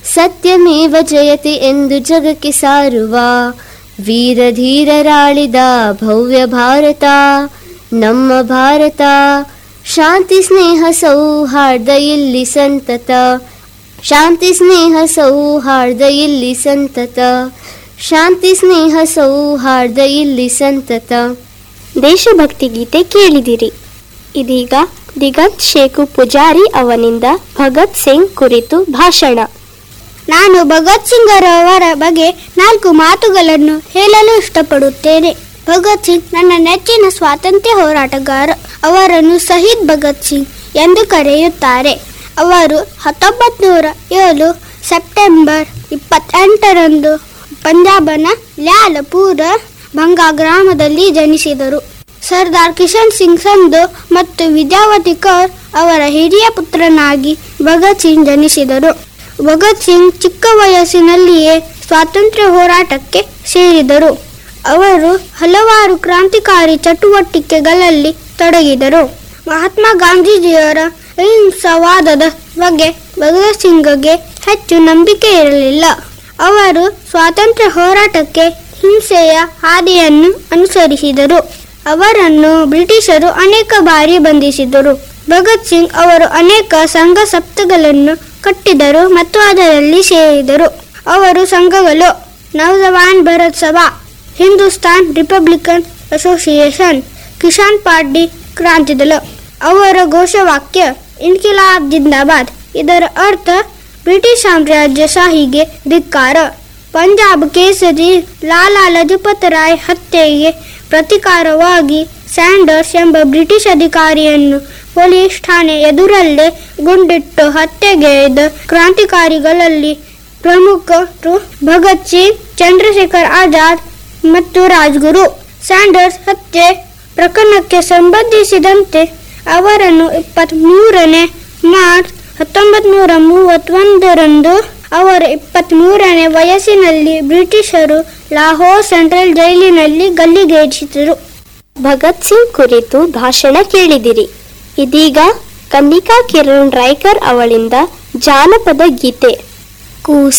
ಸತ್ಯಮೇವ ಜಯತೆ ಎಂದು ಜಗಕ್ಕೆ ಸಾರುವ ವೀರ ಧೀರರಾಳಿದ ಭವ್ಯ ಭಾರತ ನಮ್ಮ ಭಾರತ ಶಾಂತಿ ಸ್ನೇಹ ಸೌಹಾರ್ದ ಇಲ್ಲಿ ಸಂತತ ಶಾಂತಿ ಸ್ನೇಹ ಸೌಹಾರ್ದ ಇಲ್ಲಿ ಸಂತತ ಶಾಂತಿ ಸ್ನೇಹ ಸೌಹಾರ್ದ ಇಲ್ಲಿ ಸಂತತ ದೇಶಭಕ್ತಿ ಗೀತೆ ಕೇಳಿದಿರಿ ಇದೀಗ ದಿಗಂತ್ ಶೇಖು ಪೂಜಾರಿ ಅವನಿಂದ ಭಗತ್ ಸಿಂಗ್ ಕುರಿತು ಭಾಷಣ ನಾನು ಭಗತ್ ಸಿಂಗ್ ಅವರ ಬಗ್ಗೆ ನಾಲ್ಕು ಮಾತುಗಳನ್ನು ಹೇಳಲು ಇಷ್ಟಪಡುತ್ತೇನೆ ಭಗತ್ ಸಿಂಗ್ ನನ್ನ ನೆಚ್ಚಿನ ಸ್ವಾತಂತ್ರ್ಯ ಹೋರಾಟಗಾರ ಅವರನ್ನು ಶಹೀದ್ ಭಗತ್ ಸಿಂಗ್ ಎಂದು ಕರೆಯುತ್ತಾರೆ ಅವರು ಹತ್ತೊಂಬತ್ತು ನೂರ ಏಳು ಸೆಪ್ಟೆಂಬರ್ ಇಪ್ಪತ್ತೆಂಟರಂದು ಪಂಜಾಬನ ಲ್ಯಾಲಪುರ ಭಂಗಾ ಗ್ರಾಮದಲ್ಲಿ ಜನಿಸಿದರು ಸರ್ದಾರ್ ಕಿಶನ್ ಸಿಂಗ್ ಸಂಧು ಮತ್ತು ವಿದ್ಯಾವತಿ ಕೌರ್ ಅವರ ಹಿರಿಯ ಪುತ್ರನಾಗಿ ಭಗತ್ ಸಿಂಗ್ ಜನಿಸಿದರು ಭಗತ್ ಸಿಂಗ್ ಚಿಕ್ಕ ವಯಸ್ಸಿನಲ್ಲಿಯೇ ಸ್ವಾತಂತ್ರ್ಯ ಹೋರಾಟಕ್ಕೆ ಸೇರಿದರು ಅವರು ಹಲವಾರು ಕ್ರಾಂತಿಕಾರಿ ಚಟುವಟಿಕೆಗಳಲ್ಲಿ ತೊಡಗಿದರು ಮಹಾತ್ಮ ಗಾಂಧೀಜಿಯವರ ಅಹಿಂಸವಾದದ ಬಗ್ಗೆ ಭಗತ್ ಸಿಂಗ್ಗೆ ಹೆಚ್ಚು ನಂಬಿಕೆ ಇರಲಿಲ್ಲ ಅವರು ಸ್ವಾತಂತ್ರ್ಯ ಹೋರಾಟಕ್ಕೆ ಹಿಂಸೆಯ ಹಾದಿಯನ್ನು ಅನುಸರಿಸಿದರು ಅವರನ್ನು ಬ್ರಿಟಿಷರು ಅನೇಕ ಬಾರಿ ಬಂಧಿಸಿದರು ಭಗತ್ ಸಿಂಗ್ ಅವರು ಅನೇಕ ಸಂಘ ಸಪ್ತಗಳನ್ನು ಕಟ್ಟಿದರು ಮತ್ತು ಅದರಲ್ಲಿ ಸೇರಿದರು ಅವರು ಸಂಘಗಳು Naujawan Bharat Sabha Hindustan Republican Association Kisan party Krantidal ಅವರ ಘೋಷವಾಕ್ಯ ಇನ್ಕಿಲಾಬ್ ಜಿಂದಾಬಾದ್ ಇದರ ಅರ್ಥ ಬ್ರಿಟಿಷ್ ಸಾಮ್ರಾಜ್ಯಶಾಹಿಗೆ ಧಿಕ್ಕಾರ ಪಂಜಾಬ್ ಕೇಸರಿ ಲಾಲಾ ಲಜಪತ್ ರಾಯ್ ಹತ್ಯೆಗೆ ಪ್ರತಿಕಾರವಾಗಿ ಸ್ಯಾಂಡರ್ಸ್ ಎಂಬ ಬ್ರಿಟಿಷ್ ಅಧಿಕಾರಿಯನ್ನು ಪೊಲೀಸ್ ಠಾಣೆ ಎದುರಲ್ಲೇ ಗುಂಡಿಟ್ಟು ಹತ್ಯೆಗೈದ ಕ್ರಾಂತಿಕಾರಿಗಳಲ್ಲಿ ಪ್ರಮುಖರು ಭಗತ್ ಸಿಂಗ್ ಚಂದ್ರಶೇಖರ್ ಆಜಾದ್ ಮತ್ತು ರಾಜ್ಗುರು ಸ್ಯಾಂಡರ್ಸ್ ಹತ್ಯೆ ಪ್ರಕರಣಕ್ಕೆ ಸಂಬಂಧಿಸಿದಂತೆ ಅವರನ್ನು ಇಪ್ಪತ್ತ್ಮೂರನೇ ಮಾರ್ಚ್ ಹತ್ತೊಂಬತ್ತು ನೂರ ಮೂವತ್ತೊಂದರಂದು ಅವರ ಇಪ್ಪತ್ತ್ಮೂರನೇ ವಯಸ್ಸಿನಲ್ಲಿ ಬ್ರಿಟಿಷರು ಲಾಹೋರ್ ಸೆಂಟ್ರಲ್ ಜೈಲಿನಲ್ಲಿ ಗಲ್ಲಿಗೇರಿಸಿದರು ಭಗತ್ ಸಿಂಗ್ ಕುರಿತು ಭಾಷಣ ಕೇಳಿದಿರಿ ಇದೀಗ ಕನ್ನಿಕಾ ಕಿರಣ್ ರಾಯ್ಕರ್ ಅವಳಿಂದ ಜಾನಪದ ಗೀತೆ ಕೂಸ